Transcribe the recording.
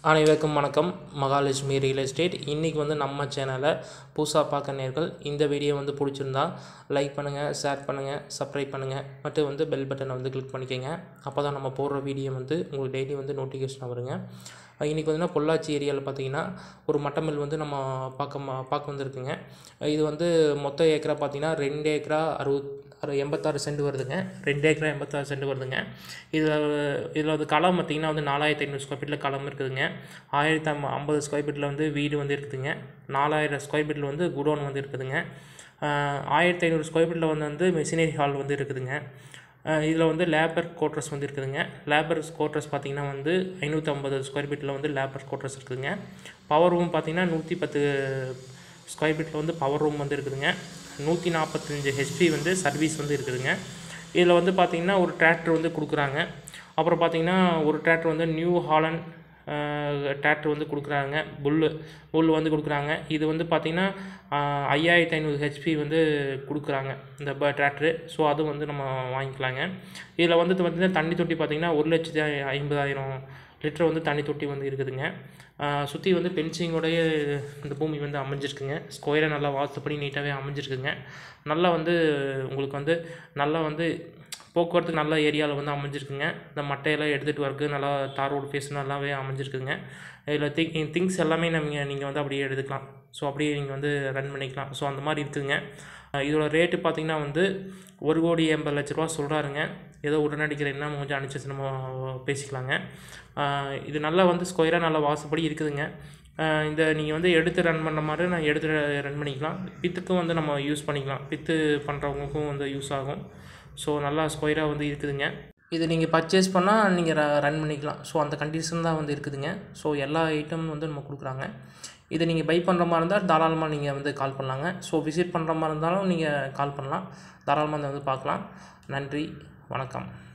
அனைவருக்கும் வணக்கம் Mahalakshmi real estate இன்றைக்கி வந்து நம்ம சேனலை புதுசாக பார்க்க நேர்கள் இந்த வீடியோ வந்து பிடிச்சிருந்தா லைக் பண்ணுங்கள் ஷேர் பண்ணுங்கள் சப்ஸ்கிரைப் பண்ணுங்கள் மற்றும் வந்து பெல் பட்டனை வந்து கிளிக் பண்ணிக்கோங்க அப்போ தான் நம்ம போடுற வீடியோ வந்து உங்களுக்கு டெய்லி வந்து நோட்டிஃபிகேஷன் வருங்க இன்றைக்கி வந்து பொள்ளாச்சி ஏரியாவில் பார்த்தீங்கன்னா ஒரு மட்டமில் வந்து நம்ம பார்க்க ம- பார்க்க வந்திருக்குங்க இது வந்து மொத்த ஏக்கரா பார்த்தீங்கன்னா ரெண்டு ஏக்கரா அறுபத் அறு எண்பத்தாறு சென்ட் வருதுங்க ரெண்டு ஏக்கரா எண்பத்தாறு சென்ட் வருதுங்க இதில் இதில் வந்து களம் பார்த்தீங்கன்னா வந்து நாலாயிரத்தி ஐநூறு ஸ்கொயர் ஃபீட்டில் களம் இருக்குதுங்க ஆயிரத்தி ஐம்ப ஐம்பது ஸ்கொயர் ஃபீட்டில் வந்து வீடு வந்து இருக்குதுங்க நாலாயிரம் ஸ்கொயர் ஃபீட்டில் வந்து குடோன் வந்து இருக்குதுங்க ஆயிரத்தி ஐநூறு ஸ்கொயர் ஃபீட்டில் வந்து வந்து மெஷினரி ஹால் வந்து இருக்குதுங்க இதில் வந்து லேபர் கோட்ரஸ் வந்து இருக்குதுங்க லேபர் கோட்ரஸ் பார்த்தீங்கன்னா வந்து ஐநூற்றி ஐம்பது ஸ்கொயர் ஃபீட்டில் வந்து லேபர் கோட்ரஸ் இருக்குதுங்க பவர் ரூம் பார்த்தீங்கன்னா நூற்றி பத்து ஸ்கொயர் ஃபீட்டில் வந்து பவர் ரூம் வந்து இருக்குதுங்க நூற்றி நாற்பத்தஞ்சு ஹெச்பி வந்து சர்வீஸ் வந்து இருக்குதுங்க இதில் வந்து பார்த்தீங்கன்னா ஒரு டிராக்டர் வந்து கொடுக்குறாங்க அப்புறம் பார்த்தீங்கன்னா ஒரு டிராக்டர் வந்து நியூ ஹாலண்ட் டிராக்டர் வந்து கொடுக்குறாங்க புல்லு புல் வந்து கொடுக்குறாங்க இது வந்து பார்த்திங்கன்னா ஐயாயிரத்தி ஐநூறு ஹெச்பி வந்து கொடுக்குறாங்க இந்த ப டிராக்டரு ஸோ அதுவும் வந்து நம்ம வாங்கிக்கலாங்க இதில் வந்து பார்த்திங்கன்னா தண்ணி தொட்டி பார்த்திங்கன்னா ஒரு லட்சத்தி ஐ- ஐம்பதாயிரம் லிட்டர் வந்து தண்ணி தொட்டி வந்து இருக்குதுங்க சுற்றி வந்து பென்சிங்கோடைய இந்த பூமி வந்து அமைஞ்சிருக்குங்க ஸ்கொயராக நல்லா வாஸ்துப்படி நீட்டாகவே அமைஞ்சிருக்குங்க நல்லா வந்து உங்களுக்கு வந்து நல்லா வந்து போக்குவரத்து நல்ல ஏரியாவில் வந்து அமைஞ்சிருக்குங்க இந்த மட்டையெல்லாம் எடுத்துகிட்டு வரக்கு நல்லா தார் ரோடு ஃபேஸ் நல்லாவே அமைஞ்சிருக்குங்க இதில் திங் திங்ஸ் எல்லாமே நம்ம நீங்கள் வந்து அப்படியே எடுத்துக்கலாம் ஸோ அப்படியே நீங்கள் வந்து ரன் பண்ணிக்கலாம் ஸோ அந்த மாதிரி இருக்குதுங்க அஹ் இதோட ரேட்டு பார்த்தீங்கன்னா வந்து ஒரு கோடி எண்பது லட்ச ரூபா சொல்கிறாருங்க ஏதோ உடனடிக்கிற என்ன கொஞ்சம் அனுசரிச்சு நம்ம பேசிக்கலாங்க அஹ் இது நல்லா வந்து ஸ்கொயராக நல்லா வாசப்படி இருக்குதுங்க அஹ் இந்த நீங்கள் வந்து எடுத்து ரன் பண்ணுற மாதிரி நான் எடுத்து ரன் பண்ணிக்கலாம் பித்துக்கும் வந்து நம்ம யூஸ் பண்ணிக்கலாம் பித்து பண்ணுறவங்களுக்கும் வந்து யூஸ் ஆகும் ஸோ நல்லா ஸ்கொயராக வந்து இருக்குதுங்க இது நீங்கள் பர்ச்சேஸ் பண்ணால் நீங்கள் ரன் பண்ணிக்கலாம் ஸோ அந்த கண்டிஷன் தான் வந்து இருக்குதுங்க ஸோ எல்லா ஐட்டமும் வந்து நம்ம கொடுக்குறாங்க இதை நீங்கள் பை பண்ணுற மாதிரி இருந்தால் தாராளமாக நீங்கள் வந்து கால் பண்ணலாங்க ஸோ விசிட் பண்ணுற மாதிரி இருந்தாலும் நீங்கள் கால் பண்ணலாம் தாராளமாக வந்து பார்க்கலாம் நன்றி வணக்கம்